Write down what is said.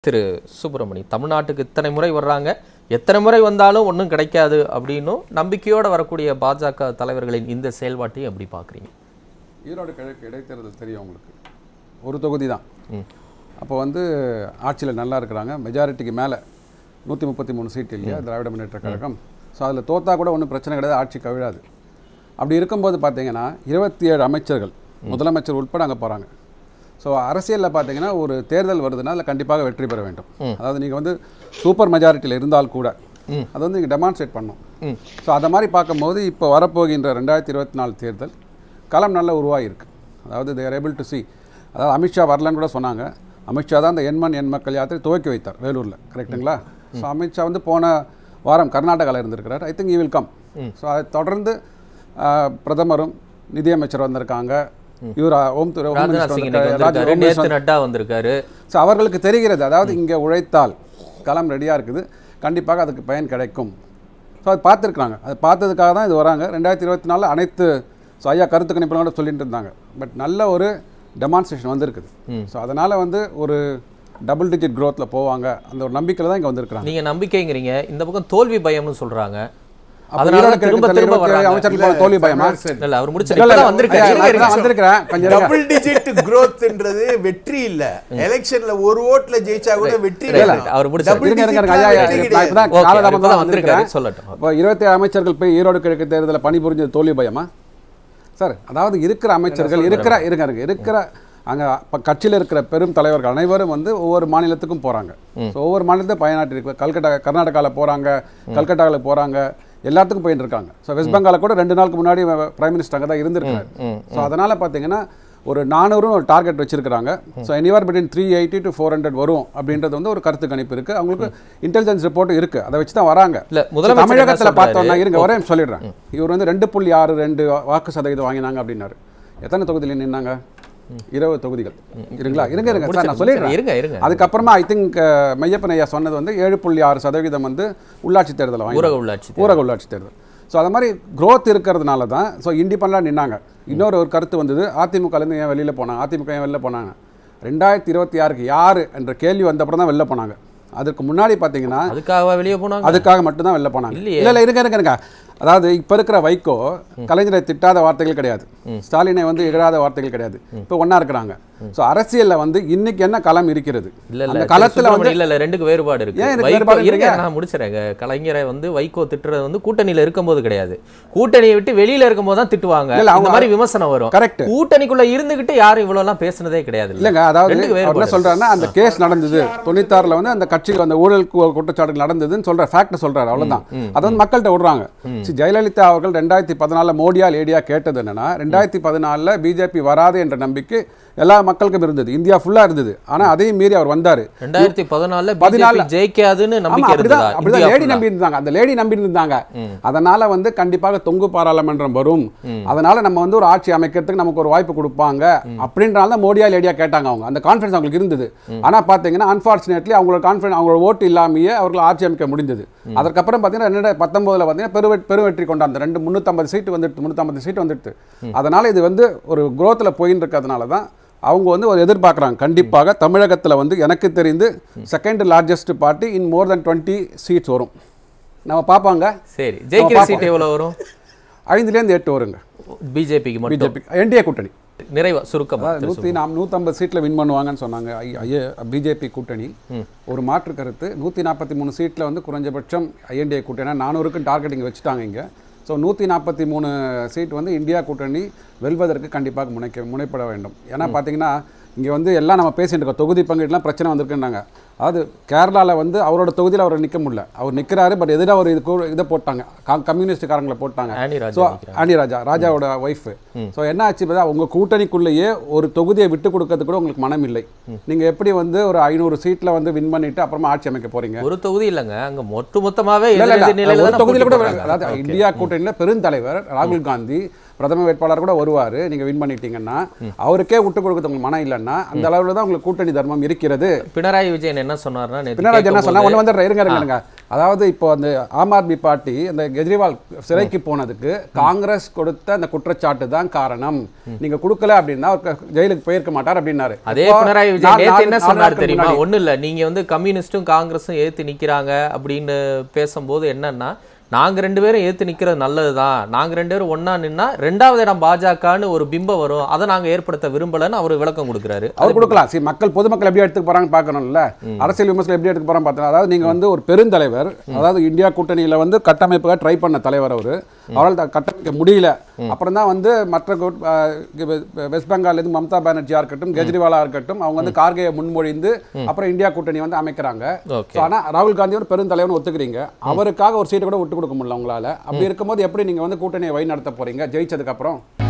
திரு சுப்பிரமணி தமிழ்நாட்டுக்கு இத்தனை முறை வர்றாங்க எத்தனை முறை வந்தாலும் ஒன்றும் கிடைக்காது அப்படின்னும் நம்பிக்கையோட வரக்கூடிய பாஜக தலைவர்களின் இந்த செயல்பாட்டையும் எப்படி பார்க்குறீங்க ஈரோடு கிழக்கு இடைத்தேர்தல் தெரியும் உங்களுக்கு ஒரு தொகுதி தான் ம். அப்போ வந்து ஆட்சியில் நல்லா இருக்கிறாங்க மெஜாரிட்டிக்கு மேலே நூற்றி முப்பத்தி மூணு சீட் இல்லையா திராவிட முன்னேற்ற கழகம் ஸோ அதில் தோத்தா கூட ஒன்றும் பிரச்சனை கிடையாது ஆட்சி கவிழாது அப்படி இருக்கும்போது பார்த்தீங்கன்னா இருபத்தி ஏழு அமைச்சர்கள் முதலமைச்சர் உட்பட அங்கே போகிறாங்க ஸோ அரசியலில் பார்த்தீங்கன்னா ஒரு தேர்தல் வருதுன்னா அதில் கண்டிப்பாக வெற்றி பெற வேண்டும் அதாவது நீங்கள் வந்து சூப்பர் மெஜாரிட்டியில் இருந்தால் கூட அதை வந்து நீங்கள் டெமான்ஸ்ட்ரேட் பண்ணும் ம். ஸோ அதை மாதிரி பார்க்கும்போது இப்போ வரப்போகின்ற ரெண்டாயிரத்தி இருபத்தி நாலு தேர்தல் களம் நல்ல உருவாகிருக்கு அதாவது தேர் ஏபிள் டு see அதாவது அமித்ஷா வரலன்னு கூட சொன்னாங்க அமித்ஷா தான் அந்த எண்மண் எண் மக்கள் யாத்திரை துவக்கி வைத்தார் வேலூரில் கரெக்ட்டுங்களா ஸோ அமித்ஷா வந்து போன வாரம் கர்நாடகாவில் இருந்திருக்கிறார் I think he will come so அதை தொடர்ந்து ஆஹ், பிரதமரும் நிதியமைச்சர் வந்திருக்காங்க இவர் ஓம் துறை ஹோம் ராஜ்நாத் மினிஸ்டர் சிங் இன்னைக்கு வந்திருக்காரு, ராஜ் வந்திருக்காரு ஹோம் மினிஸ்டர் நேத்து நட்டா வந்திருக்காரு ஸோ அவர்களுக்கு தெரிகிறது அதாவது இங்கே உழைத்தால் களம் ரெடியாக இருக்குது கண்டிப்பாக அதுக்கு பயன் கிடைக்கும் ஸோ அது பார்த்துருக்குறாங்க அது பார்த்ததுக்காக தான் இது வராங்க ரெண்டாயிரத்தி இருபத்தி நாலில் அனைத்து ஸோ ஐயா கருத்து கணிப்புலாம் கூட சொல்லிட்டு இருந்தாங்க பட் நல்ல ஒரு டெமான்ஸ்ட்ரேஷன் வந்திருக்குது ஸோ அதனால் வந்து ஒரு டபுள் டிஜிட் க்ரோத்தில் போவாங்க அந்த ஒரு நம்பிக்கையில் தான் இங்கே வந்திருக்கிறாங்க நீங்க நம்பிக்கைங்கிறீங்க இந்த பக்கம் தோல்வி பயம்னு சொல்றாங்க அப்ப அதனால ஈரோடு திரும்ப கிழக்கு திரும்ப இருபத்தி ஏழு வர்றாங்க அமைச்சர்கள் போன தோல்வி பயமா இல்ல அவர் முடிச்சு இல்ல, இல்ல, இப்பதான் வந்திருக்காரு ஐயா, இருங்க, நான் இருங்க. தான் வந்திருக்கிறேன் கொஞ்சம் இருங்க. டபுள் டிஜிட் growthன்றது வெற்றி இல்ல எலெக்ஷன்ல ஒரு ஓட்ல ஜெயிச்சா கூட வெற்றி இல்ல, இல்ல. இல்ல, அவர் முடிச்சாரு. Double இருங்க, இருங்க, digit இருங்க. ஐயா, ஐயா, வெற்றி நான் கிடையாது. இப்பதான் Okay, காலதாமதமா அவர் இப்பதான் வந்திருக்கிறேன். வந்திருக்காரு, சொல்லட்டும். இப்போ இருபத்தி அமைச்சர்கள் போய் ஈரோடு கிழக்கு தேர்தலில் பணிபுரிஞ்சது தோல்வி பயமா சார் அதாவது இருக்கிற அமைச்சர்கள் இருக்கிற இருங்க இருங்க இருக்கிற அங்கே கட்சியில் இருக்கிற பெரும் தலைவர்கள் அனைவரும் வந்து ஒவ்வொரு மாநிலத்துக்கும் போகிறாங்க ஸோ ஒவ்வொரு மாநிலத்தையும் பயனாற்றி இருக்கு கல்கட்டா கர்நாடகாவில் போகிறாங்க கல்கட்டாவில் போகிறாங்க எல்லாத்துக்கும் போயிட்டு இருக்காங்க ஸோ வெஸ்ட் பெங்காலில் கூட ரெண்டு நாளுக்கு முன்னாடி பிரைம் மினிஸ்டர் அங்கே தான் இருந்திருக்காரு ஸோ அதனால் பார்த்தீங்கன்னா ஒரு நானூறுன்னு ஒரு டார்கெட் வச்சிருக்காங்க so anywhere between three eighty to four hundred வரும் அப்படின்றது வந்து ஒரு கருத்து கணிப்பு இருக்குது அவங்களுக்கு இன்டெலிஜென்ஸ் ரிப்போர்ட் இருக்குது அதை வச்சு தான் வராங்க இல்ல, So, முதலமைச்சர் என்ன தமிழகத்தில் சொல்றாரு? பார்த்தோம்னா இருங்க ஒரே நிமிஷம் சொல்லிடுறேன் இவர் வந்து ரெண்டு புள்ளி ஆறு ரெண்டு வாக்கு சதவீதம் வாங்கினாங்க அப்படின்னாரு எத்தனை தொகுதியில் நின்னாங்க இருபது தொகுதிகள் இருங்களா இருங்க இருங்க சார் நான் சொல்லிடுறேன் இருங்க இருங்க அதுக்கப்புறமா ஐ திங்க் மையப்பன் ஐயா சொன்னது வந்து ஏழு புள்ளி ஆறு சதவீதம் வந்து உள்ளாட்சி தேர்தலில் வாங்கி ஊரக உள்ளாட்சி ஊரக உள்ளாட்சி தேர்தல் ஸோ அது மாதிரி growth இருக்கிறதுனால தான் ஸோ இண்டிபெண்டாக நின்னாங்க இன்னொரு ஒரு கருத்து வந்தது அதிமுகலேருந்து ஏன் வெளியில் போனாங்க அதிமுக ஏன் வெளில போனாங்க ரெண்டாயிரத்தி இருபத்தி ஆறுக்கு யார் என்ற கேள்வி வந்தப்புறம் தான் வெளில போனாங்க அதுக்கு முன்னாடி பார்த்தீங்கன்னா அதுக்காக வெளியே போனாங்க அதுக்காக மட்டும்தான் வெளில போனாங்க இல்லையே. இல்ல இல்ல இருங்க இருங்க இருங்க அதாவது இப்ப இருக்கிற வைகோ கலைஞரை திட்டாத வார்த்தைகள் கிடையாது ஸ்டாலினை வந்து இகழாத வார்த்தைகள் கிடையாது இப்போ ஒண்ணா இருக்கிறாங்க ஸோ அரசியல்ல வந்து இன்னைக்கு என்ன களம் இருக்கிறது இல்ல இல்ல அந்த திரு களத்துல வந்து சுப்பிரமணியம் இல்ல இல்ல ரெண்டுக்கு வேறுபாடு இருக்கு ஏன் எனக்கு வைகோ வேறுபாடு இருங்க இருக்கு? நான் முடிச்சிடறேங்க கலைஞரை வந்து வைகோ திட்டுறது வந்து கூட்டணியில இருக்கும்போது கிடையாது கூட்டணியை விட்டு வெளியில இருக்கும்போது தான் திட்டுவாங்க இல்ல, அவங்க- இந்த மாதிரி விமர்சனம் வரும் கரெக்ட் கூட்டணிக்குள்ள இருந்துகிட்டு யாரும் இவ்வளவு எல்லாம் பேசுனதே கிடையாது இல்ல இல்லைங்க அதாவது ரெண்டுக்கு அவர் என்ன வேறுபாடு சொல்றாருன்னா அந்த கேஸ் நடந்தது தொண்ணூத்தாறுல வந்து அந்த கட்சியில் அந்த ஊழல் கு- குற்றச்சாட்டுகள் நடந்ததுன்னு சொல்ற ஃபேக்ட் சொல்றாரு அவ்வளவுதான் அதை வந்து மக்கள்கிட்ட விடுறாங்க See, ஜெயலலிதா அவர்கள் ரெண்டாயிரத்தி பதினாலில் மோடியா லேடியா கேட்டது என்னன்னா ரெண்டாயிரத்தி பதினாலில் பிஜேபி வராது என்ற நம்பிக்கை எல்லா மக்களுக்கும் இருந்தது இந்தியா ஃபுல்லா இருந்தது ஆனா அதையும் மீறி அவர் வந்தாரு ரெண்டாயிரத்தி பதினாலுல பதினாலுல- பிஜேபி ஜெயிக்காதுன்னு ஆமா நம்பிக்கை அப்படிதான் இருந்ததா அப்படிதான் இந்தியா லேடி full-ஆ? நம்பி இருந்தாங்க அந்த லேடி நம்பி இருந்தாங்க அதனால வந்து கண்டிப்பாக தொங்கு பாராளுமன்றம் வரும் அதனால நம்ம வந்து ஒரு ஆட்சி அமைக்கிறதுக்கு நமக்கு ஒரு வாய்ப்பு கொடுப்பாங்க அப்படின்றனால தான் மோடியா லேடியா கேட்டாங்க அவங்க அந்த கான்ஃபிடன்ஸ் அவங்களுக்கு இருந்தது ஆனா பாத்தீங்கன்னா அன்பார்ச்சுனேட்லி அவங்களோட கான்ஃபிடன்ஸ் அவங்களோட ஓட்டு இல்லாமயே அவர்கள் ஆட்சி அமைக்க முடிந்தது அதுக்கப்புறம் பாத்தீங்கன்னா ரெண்டாயிரத்தி பத்தொன்பதுல பாத்தீங்கன்னா பெரு பெருவெற்றி கொண்டாந்த ரெண்டு முந்நூற்றம்பது சீட்டு வந்துட்டு முந்நூற்றம்பது சீட்டு வந்துட்டு அதனால இது வந்து ஒரு growthல போயின்னு இருக்கிறதுனால தான் அவங்க வந்து ஒரு எதிர்பார்க்குறாங்க கண்டிப்பாக தமிழகத்தில் வந்து எனக்கு தெரிந்து second largest party in more than twenty seats வரும் நம்ம பார்ப்பாங்க சரி ஜெயிக்கிற பார்ப்போம். சீட் எவ்வளவு வரும் ஐந்துலேருந்து எட்டு வருங்க பிஜேபிக்கு மட்டும் பிஜேபி என்டிஏ கூட்டணி நிறைவா சுருக்கமா அதாவது நூற்றி நாம் நூற்றம்பது சீட்டில் வின் பண்ணுவாங்கன்னு சொன்னாங்க ஐஏ பிஜேபி கூட்டணி ஒரு மாற்று கருத்து நூற்றி நாற்பத்தி மூணு சீட்டில் வந்து குறைஞ்சபட்சம் ஐஎன்டிஏ கூட்டணி நானூறுக்கு டார்கெட்டிங் வச்சுட்டாங்க இங்கே ஸோ நூற்றி நாற்பத்தி மூணு சீட் வந்து இந்தியா கூட்டணி வெல்வதற்கு கண்டிப்பாக முனைக்க முனைப்பட வேண்டும் ஏன்னா பார்த்தீங்கன்னா இங்கே வந்து எல்லாம் நம்ம பேசிட்டு இருக்கோம் தொகுதி பங்கீடுலாம் பிரச்சனை வந்திருக்குன்னாங்க அதாவது கேரளாவில் வந்து அவரோட தொகுதியில் அவர் நிற்க முடியல அவர் நிற்கிறாரு பட் எதிராக ஒரு இது கூ- இதை போட்டாங்க கா- கம்யூனிஸ்ட்காரங்களை போட்டாங்க ஆனி ராஜா ஸோ நிக்கிறாங்க. ஆனி ராஜா ராஜாவோட ஒய்ஃப் ஸோ என்ன ஆச்சு பார்த்தா உங்க கூட்டணிக்குள்ளேயே ஒரு தொகுதியை விட்டு கொடுக்கறது கூட உங்களுக்கு மனம் இல்லை நீங்க எப்படி வந்து ஒரு ஐநூறு சீட்ல வந்து வின் பண்ணிட்டு அப்புறமா ஆட்சி அமைக்க போறீங்க ஒரு தொகுதி இல்லங்க அங்க மொத்த மொத்தமாவே இல்ல, இல்ல, எதிரெதிர் இல்ல. நிலையில ஒரு தானே தொகுதியில போட்டி கூட போடுறாங்க. அதாவது Okay. இந்தியா கூட்டணியில பெருந்தலைவர் ராகுல் காந்தி பிரதம வேட்பாளர் கூட வருவாரு நீங்க வின் பண்ணிட்டீங்கன்னா அவருக்கே விட்டு கொடுக்கறது உங்களுக்கு மனம் இல்லைன்னா அந்த அளவுல தான் உங்களுக்கு கூட்டணி தர்மம் இருக்கிறது பினராயி விஜயன் என்ன சொன்னார்னா நேத்து பினராஜ் என்ன சொன்னா கேட்கும்போது- ஒண்ணு வந்துடுறேன் இருங்க இருங்க இருங்க அதாவது இப்போ அந்த ஆம் ஆத்மி பார்ட்டி அந்த கெஜ்ரிவால் சிறைக்கு போனதுக்கு காங்கிரஸ் கொடுத்த அந்த குற்றச்சாட்டு தான் காரணம் நீங்க கொடுக்கல அப்படின்னா அவர் க- ஜெயிலுக்கு போயிருக்க மாட்டார் அப்படின்னாரு அதே இப்போ பினராயி விஜயன் நாலு- நேத்து நாலு- என்ன நாலு சொன்னார் நாட்களுக்கு தெரியுமா முன்னாடி. ஒண்ணும் இல்ல நீங்க வந்து கம்யூனிஸ்டும் காங்கிரஸும் ஏத்து நிக்கிறாங்க அப்படின்னு பேசும்போது என்னன்னா நாங்க ரெண்டு பேரும் ஏத்து நிக்கிறது நல்லதுதான் நாங்க ரெண்டு பேரும் ஒண்ணா நின்னா ரெண்டாவது இடம் பாஜகன்னு ஒரு பிம்பம் வரும் அதை நாங்க ஏற்படுத்த விரும்பலன்னு அவர் விளக்கம் கொடுக்குறாரு அவர் கொடுக்கலாம் சரி மக்கள் பொதுமக்கள் எப்படி எடுத்துக்க போறாங்கன்னு பார்க்கணும்ல அரசியல் விமர்சனம் எப்படி எடுத்துக்க போறாங்க பார்த்தோம் அதாவது நீங்க வந்து ஒரு பெருந்தலைவர் அதாவது இந்தியா கூட்டணியில வந்து கட்டமைப்புக்காக ட்ரை பண்ண தலைவர் அவர் அவரால் த- கட்டமைக்க முடியல அப்புறம் தான் வந்து மற்ற கூட்- அஹ் வெ- வெஸ்ட் பெங்கால்ல இருந்து மம்தா பானர்ஜியா இருக்கட்டும் கெஜ்ரிவாலா இருக்கட்டும் அவங்க வந்து கார்கேயை முன்மொழிந்து அப்புறம் இந்தியா கூட்டணி வந்து அமைக்கிறாங்க ஓகே So, ஆனா ராகுல் காந்தி ஒரு பெருந்தலைவர்னு ஒத்துக்கிறீங்க அவருக்காக ஒரு சீட்டை கூட விட்டு கொடுக்க முடியல உங்களால அப்படி இருக்கும்போது எப்படி நீங்க வந்து கூட்டணியை வழி நடத்த போறீங்க ஜெயிச்சதுக்கு அப்புறம்